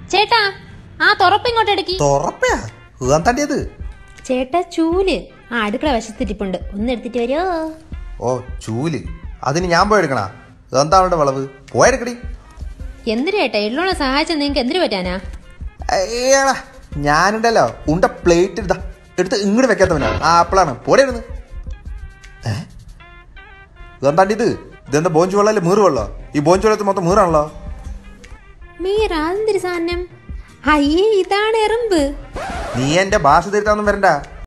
ചേട്ടാ ആ തുറപ്പ് ഇങ്ങോട്ട് എടുക്കി തുറപ്പയാ ഇതാൻ തണ്ടിയത് ചേട്ടാ ചൂല് ആ അടുക്കള വശത്തിരിപ്പുണ്ട് ഒന്ന് എടുത്തിട്ട് വരുമോ ഓ ചൂല് അതിന് ഞാൻ പോയി എടുക്കണാ ഇതെന്താ അവളുടെ വളവ് പോയെടുക്കടി എന്തിനു ചേട്ടാ എള്ളോളെ സഹായിച്ചാൽ നിങ്ങൾക്ക് എന്തിനു പറ്റാനാ ഏടാ ഞാനുണ്ടല്ലോ ഉണ്ട പ്ലേറ്റ് എടുത്താ എടുത്ത് ഇങ്ങോട്ട് വെക്കാത്തവനാ ആ അപ്പളാണ് പോടെയിരുന്നു ഏ ഇതെന്താണ്ടി ഇത് ഇതെന്താ ബോഞ്ചു വെള്ളമല്ലേ മീറ് വെള്ളോ ഈ ബോഞ്ചു വെള്ളത്തിൽ മൊത്തം മീറാണല്ലോ മീറ അതെന്തൊരു സാധനം അയ്യേ ഇതാണ് എറുമ്പ് നീ എന്റെ ഭാഷ തിരുത്താന്നും വരണ്ട